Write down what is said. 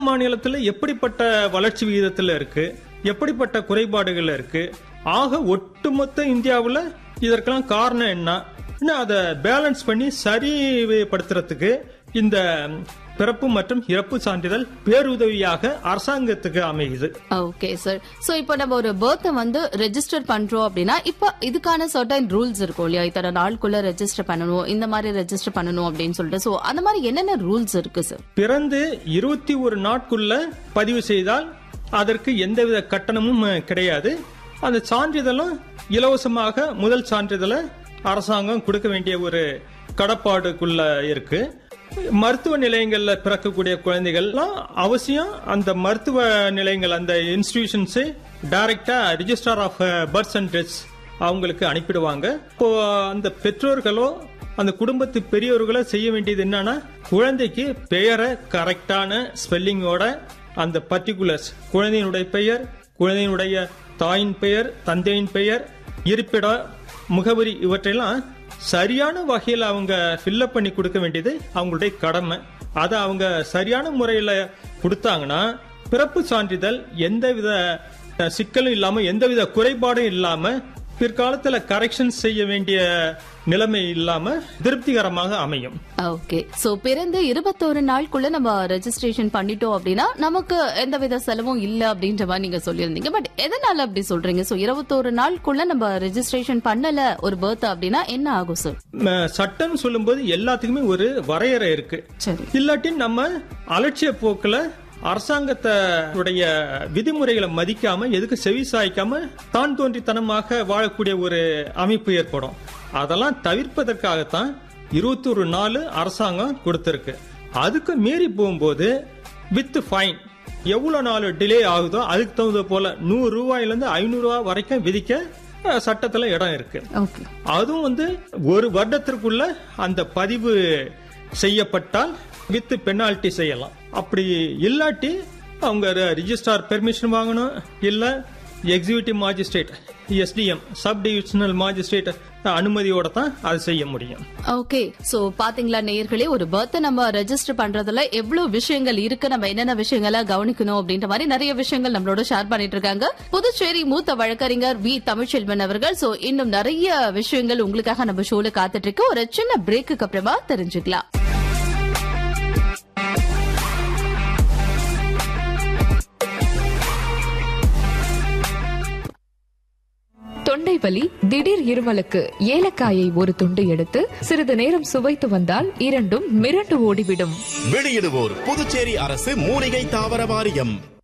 மாநிலத்துல எப்படிப்பட்ட வளர்ச்சி விகிதத்துல இருக்கு எப்படிப்பட்ட குறைபாடுகள் இருக்கு ஆக ஒட்டுமொத்த இந்தியாவுல இதற்கெல்லாம் காரணம் என்ன இன்னும் அதை பேலன்ஸ் பண்ணி சரிப்படுத்துறதுக்கு இந்த பிறப்பு மற்றும் இறப்பு சான்றிதழ் பேருதவியாக அரசாங்கத்துக்கு அமையுது ஓகே சார் சோ இப்போ நம்ம ஒரு பர்த்தை வந்து ரெஜிஸ்டர் பண்றோம் அப்படின்னா இப்போ இதுக்கான சர்டன் ரூல்ஸ் இருக்கும் இல்லையா இத்தனை நாளுக்குள்ள ரெஜிஸ்டர் பண்ணணும் இந்த மாதிரி ரெஜிஸ்டர் பண்ணணும் அப்படின்னு சொல்லிட்டு சோ அந்த மாதிரி என்னென்ன ரூல்ஸ் இருக்கு சார் பிறந்து இருபத்தி ஒரு நாட்குள்ள பதிவு செய்தால் அதற்கு எந்தவித கட்டணமும் அஹ், கிடையாது அந்த சான்றிதழும் இலவசமாக முதல் சான்றிதழை அரசாங்கம் கொடுக்க வேண்டிய ஒரு கடப்பாடுக்குள்ள இருக்கு மருத்துவ நிலையங்கள்ல பிறக்கக்கூடிய குழந்தைகள்லாம் அவசியம் அந்த மருத்துவ நிலையங்கள் அந்த இன்ஸ்டிடியூஷன்ஸ் டைரக்டா register of births and deaths அவங்களுக்கு அனுப்பிடுவாங்க இப்போ அந்த பெற்றோர்களோ அந்த குடும்பத்து பெரியவர்களோ செய்ய வேண்டியது என்னன்னா குழந்தைக்கு பெயரை கரெக்டான ஸ்பெல்லிங்கோட அந்த பர்டிகுலர்ஸ் குழந்தையினுடைய பெயர் குழந்தையினுடைய தாயின் பெயர் தந்தையின் பெயர் இருப்பிடம் முகவரி இவற்றையெல்லாம் சரியான வகையில் அவங்க ஃபில்லப் பண்ணி கொடுக்க வேண்டியது அவங்களுடைய கடமை அதை அவங்க சரியான முறையில் கொடுத்தாங்கன்னா பிறப்பு சான்றிதழ் எந்தவித அஹ், சிக்கலும் இல்லாம எந்தவித குறைபாடும் இல்லாம பிற்காலத்துல கரெக்ஷன் செய்ய வேண்டிய நிலைமை இல்லாம திருப்திகரமாக அமையும் ஓகே சோ பிறந்து இருபத்தோரு நாளுக்குள்ள நம்ம ரெஜிஸ்ட்ரேஷன் பண்ணிட்டோம் அப்படின்னா நமக்கு எந்தவித செலவும் இல்ல அப்படின்ற மாதிரி நீங்க சொல்லியிருந்தீங்க பட் எதனால அப்படி சொல்றீங்க சோ இருபத்தோரு நாளுக்குள்ள நம்ம ரெஜிஸ்ட்ரேஷன் பண்ணல ஒரு பர்த் அப்படின்னா என்ன ஆகும் சார் ம, சட்டம் சொல்லும்போது எல்லாத்துக்குமே ஒரு வரையறை இருக்கு சரி இல்லாட்டி நம்ம அலட்சிய போக்குல அரசாங்கத்துடைய விதிமுறைகளை மதிக்காம எதுக்கு செவி சாய்க்காம தான் தோன்றித்தனமாக வாழக்கூடிய ஒரு அமைப்பு ஏற்படும் அதெல்லாம் தவிர்ப்பதற்காகத்தான் இருபத்தொரு நாள் அரசாங்கம் கொடுத்திருக்கு அதுக்கு மீறி போகும்போது வித் ஃபைன் எவ்வளவு நாள் டிலே ஆகுதோ அதுக்கு தகுந்த போல நூறு ரூபாயில இருந்து ஐநூறு ரூபாய் வரைக்கும் விதிக்க அஹ், சட்டத்துல இடம் இருக்கு ஓகே அதுவும் வந்து ஒரு வருடத்திற்குள்ள அந்த பதிவு செய்யப்பட்டால் வித் பெனால்டி செய்யலாம் அப்படி இல்லாட்டி அவங்க ரிஜிஸ்ட்ரார் பெர்மிஷன் வாங்கணும் இல்ல executive magistrate SDM sub divisional magistrate அனுமதியோட தான் அது செய்ய முடியும் ஓகே சோ பாத்தீங்களா நேயர்களே ஒரு பர்த் நம்ம ரெஜிஸ்டர் பண்றதுல எவ்வளவு விஷயங்கள் இருக்கு நம்ம என்னென்ன விஷயங்களை கவனிக்கணும் அப்படின்ற மாதிரி நிறைய விஷயங்கள் நம்மளோட ஷேர் பண்ணிட்டு இருக்காங்க புதுச்சேரி மூத்த வழக்கறிஞர் வி தமிழ்ச்செல்வன் அவர்கள் சோ இன்னும் நிறைய விஷயங்கள் உங்களுக்காக நம்ம ஷோல காத்துட்டு இருக்கு ஒரு சின்ன பிரேக்குக்கு அப்புறமா தெரிஞ்சுக்கலாம் தொண்டை வலி திடீர் இருமலுக்கு ஏலக்காயை ஒரு துண்டு எடுத்து சிறிது நேரம் சுவைத்து வந்தால் இரண்டும் மிரண்டு ஓடிவிடும் வெளியிடுவோர் புதுச்சேரி அரசு மூலிகை தாவர வாரியம்